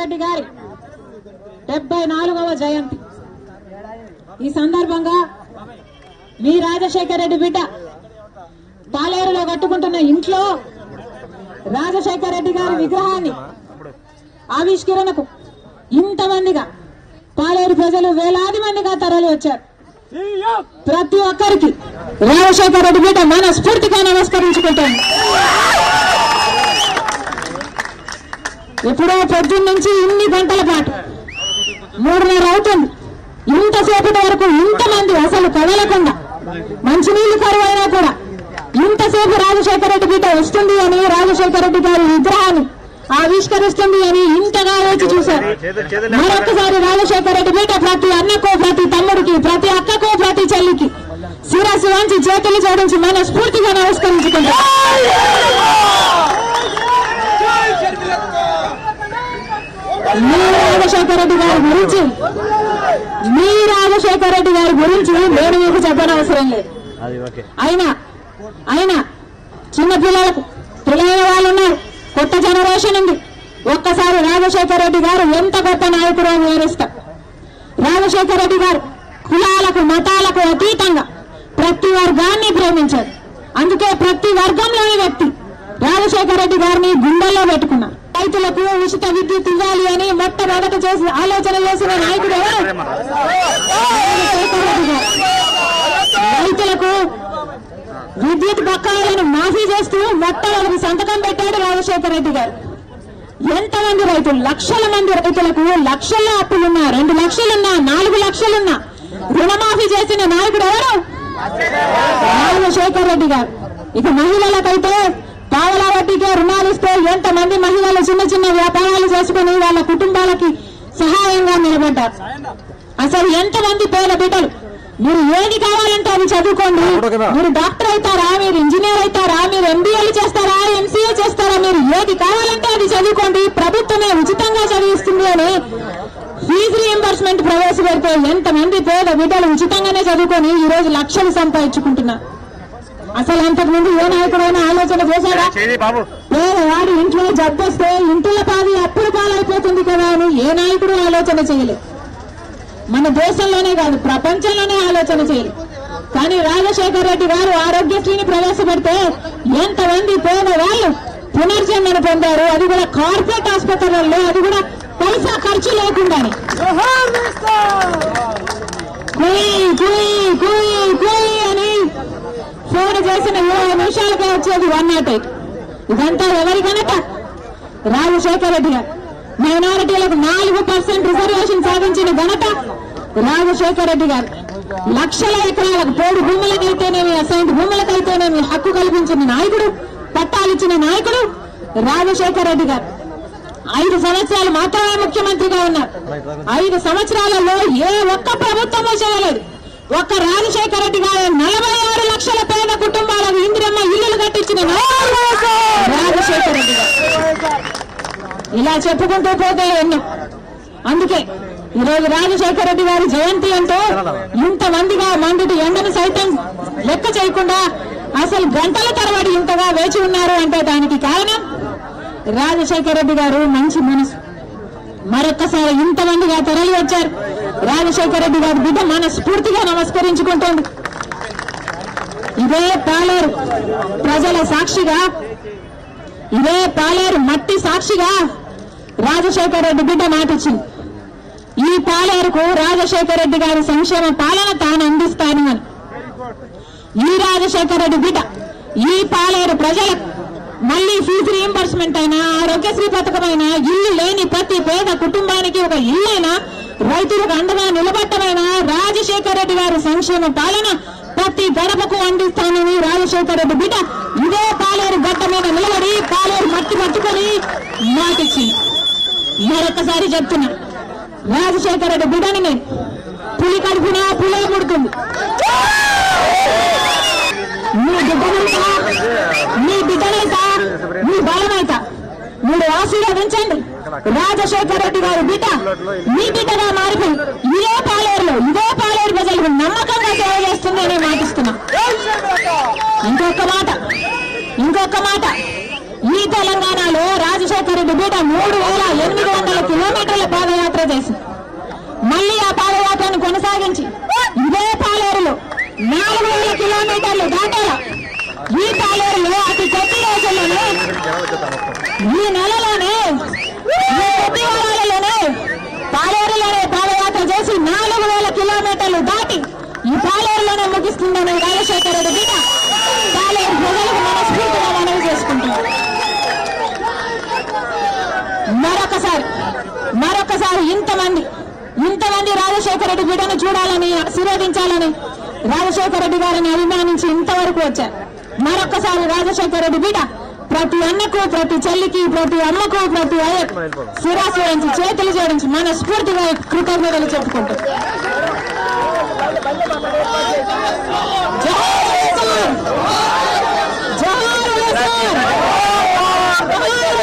రెడ్డి గారి డెబ్బై నాలుగవ జయంతి ఈ సందర్భంగా మీ రాజశేఖర రెడ్డి బిడ్డ పాలేరులో కట్టుకుంటున్న ఇంట్లో రాజశేఖర రెడ్డి గారి విగ్రహాన్ని ఆవిష్కరణకు ఇంతమందిగా పాలేరు ప్రజలు వేలాది మందిగా తరలి వచ్చారు ప్రతి ఒక్కరికి రాజశేఖర రెడ్డి బిడ్డ మనస్ఫూర్తిగా నమస్కరించుకుంటాను ఎప్పుడో పొద్దున్న నుంచి ఇన్ని గంటల పాటు మూడున్నర అవుతుంది ఇంతసేపటి వరకు ఇంతమంది అసలు కదలకుండా మంచినీళ్లు కరువు అయినా కూడా ఇంతసేపు రాజశేఖర రెడ్డి బిడ్డ వస్తుంది అని రాజశేఖర రెడ్డి గారి విగ్రహాన్ని ఆవిష్కరిస్తుంది అని ఇంతగా వేచి చూశారు మరొకసారి రాజశేఖర రెడ్డి బిడ్డ ప్రతి అన్నకో ప్రతి తమ్ముడికి ప్రతి అక్కకో ప్రతి చెల్లికి శిరస్సు వంచి చేతులు జోడించి మనస్ఫూర్తిగా నమస్కరించుకుంటారు మీ రాజశేఖర రెడ్డి గారి గురించి మీ రాజశేఖర రెడ్డి గారి గురించి నేను మీకు చెప్పనవసరం లేదు అది ఓకే అయినా అయినా చిన్న పిల్లలకు తెలియని వాళ్ళు ఉన్నారు కొత్త జనరేషన్ ఉంది ఒక్కసారి రాజశేఖర రెడ్డి గారు ఎంత గొప్ప నాయకుడు అని వివరిస్తా రాజశేఖర రెడ్డి గారు కులాలకు మతాలకు అతీతంగా ప్రతి వర్గాన్ని ప్రేమించారు అందుకే ప్రతి వర్గంలోని వ్యక్తి రాజశేఖర రెడ్డి గారిని గుండెల్లో పెట్టుకున్నారు రైతులకు ఉచిత విద్యుత్ ఇవ్వాలి అని మొట్టమొదట చేసి ఆలోచన చేసిన నాయకుడు ఎవరు రాజశేఖర రెడ్డి గారు రైతులకు విద్యుత్ బకాయిలను మాఫీ చేస్తూ మొట్టమొదటి సంతకం పెట్టాడు రాజశేఖర రెడ్డి గారు ఎంతమంది రైతులు లక్షల మంది రైతులకు లక్షల్లో అప్పులున్నా రెండు లక్షలున్నా నాలుగు లక్షలున్నా రుణమాఫీ చేసిన నాయకుడు ఎవరు రాజశేఖర రెడ్డి గారు ఇక మహిళలకైతే పావలా వడ్డీకే రుణాలు ఇస్తే ఎంతమంది మహిళలు చిన్న చిన్న వ్యాపారాలు చేసుకుని వాళ్ళ కుటుంబాలకి సహాయంగా నిలబడ్డారు అసలు ఎంతమంది పేద బిడ్డలు మీరు ఏది కావాలంటే అది చదువుకోండి మీరు డాక్టర్ అవుతారా మీరు ఇంజనీర్ అవుతారా మీరు ఎంబీఏలు చేస్తారా ఎంసీఏ చేస్తారా మీరు ఏది కావాలంటే అది చదువుకోండి ప్రభుత్వమే ఉచితంగా చదివిస్తుంది అని ఫీజు రియంబర్స్మెంట్ ప్రవేశపెడితే ఎంతమంది పేద బిడ్డలు ఉచితంగానే చదువుకొని ఈ రోజు లక్షలు సంపాదించుకుంటున్నారు అసలు అంతకు ముందు ఏ నాయకుడైనా ఆలోచన చేశాడా చేయి బాబు పేదవాడు ఇంట్లో జబ్బొస్తే ఇంటిలో పాది అప్పుల పాలైపోతుంది కదా అని ఏ నాయకుడు ఆలోచన చేయలేదు మన దేశంలోనే కాదు ప్రపంచంలోనే ఆలోచన చేయలేదు కానీ రాజశేఖర రెడ్డి గారు ఆరోగ్యశ్రీని ప్రవేశపెడితే ఎంతమంది పేదవాళ్ళు పునర్జన్మను పొందారు అది కూడా కార్పొరేట్ ఆసుపత్రులలో అది కూడా పైసా ఖర్చు లేకుండానే కుయ్ కుయ్ కుయ్ కుయ్ అని ఫోన్ చేసిన ఇరవై నిమిషాలకే వచ్చేది వన్ నాట్ ఎయిట్ ఇదంతా ఎవరి ఘనత రాజశేఖర రెడ్డి గారు మైనారిటీలకు నాలుగు పర్సెంట్ రిజర్వేషన్ సాధించిన ఘనత రాజశేఖర రెడ్డి గారు లక్షల ఎకరాలకు పోడు భూములకైతేనేమి అసైన్ భూములకైతేనేమి హక్కు కల్పించిన నాయకుడు పట్టాలిచ్చిన నాయకుడు రాజశేఖర రెడ్డి గారు ఐదు సంవత్సరాలు మాత్రమే ముఖ్యమంత్రిగా ఉన్నారు ఐదు సంవత్సరాలలో ఏ ఒక్క ప్రభుత్వము చేయలేదు ఒక్క రాజశేఖర రెడ్డి గారు నలభై ఆరు లక్షల పేద కుటుంబాలకు ఇందిరమ్మ ఇల్లులు కట్టించిన నాయకుడు రాజశేఖర రెడ్డి గారు ఇలా చెప్పుకుంటూ పోతే ఎన్నో అందుకే ఈరోజు రాజశేఖర రెడ్డి గారి జయంతి అంటే ఇంతమందిగా మండుటి ఎండను సైతం లెక్క చేయకుండా అసలు గంటల తరబడి ఇంతగా వేచి ఉన్నారు అంటే దానికి కారణం రాజశేఖర రెడ్డి గారు మంచి మనసు మరొక్కసారి ఇంతమందిగా తరలి వచ్చారు రాజశేఖర రెడ్డి గారి బిడ్డ మనస్ఫూర్తిగా నమస్కరించుకుంటోంది ఇదే పాలేరు ప్రజల సాక్షిగా ఇదే పాలేరు మట్టి సాక్షిగా రాజశేఖర రెడ్డి బిడ్డ మాటిచ్చింది ఈ పాలేరుకు రాజశేఖర రెడ్డి గారి సంక్షేమ పాలన తాను అందిస్తాను అని ఈ రాజశేఖర రెడ్డి బిడ్డ ఈ పాలేరు ప్రజలకు మళ్ళీ ఫీజు రియంబర్స్మెంట్ అయినా ఆరోగ్యశ్రీ పథకమైనా ఇల్లు లేని ప్రతి పేద కుటుంబానికి ఒక ఇల్లైనా రైతులకు అండగా నిలబట్టమైనా రాజశేఖర రెడ్డి గారి సంక్షేమ పాలన ప్రతి గడపకు అందిస్తానని రాజశేఖర రెడ్డి బిడ్డ ఇదే పాలేరు గడ్డ మీద నిలబడి పాలేరు మట్టి పట్టుకొని మాటిచ్చింది మరొకసారి చెప్తున్నా రాజశేఖర రెడ్డి బిడ్డని నేను పులి కడుపున పులే ముడుతుంది మీ బిడ్డనైతా మీ బిడ్డనైతా మీ బలమైతా మీరు ఆశీర్వదించండి రాజశేఖర రెడ్డి గారి బిడ్డ మీ బిడ్డగా మారిపోయి ఇదే పాలేరులో ఇదే పాలేరు ప్రజలకు నమ్మకంగా సేవ చేస్తుంది అని మాటిస్తున్నా ఇంకొక మాట ఇంకొక మాట ఈ తెలంగాణలో రాజశేఖర రెడ్డి బిడ్డ మూడు వేల ఎనిమిది వందల కిలోమీటర్ల చేస్తుందని రాజశేఖర రెడ్డి బిడ్డ పాలేరు ప్రజలకు మనస్ఫూర్తిగా మనవి చేసుకుంటున్నాం మరొకసారి మరొకసారి ఇంతమంది ఇంతమంది రాజశేఖర రెడ్డి బిడ్డను చూడాలని ఆశీర్వదించాలని రాజశేఖర రెడ్డి గారిని అభిమానించి ఇంతవరకు వచ్చారు మరొకసారి రాజశేఖర రెడ్డి బిడ్డ ప్రతి అన్నకు ప్రతి చెల్లికి ప్రతి అమ్మకు ప్రతి అయ్యకు శిరాసు వేయించి చేతులు జోడించి మనస్ఫూర్తిగా కృతజ్ఞతలు చెప్పుకుంటాం జై వైఎస్ఆర్! జై వైఎస్ఆర్! జై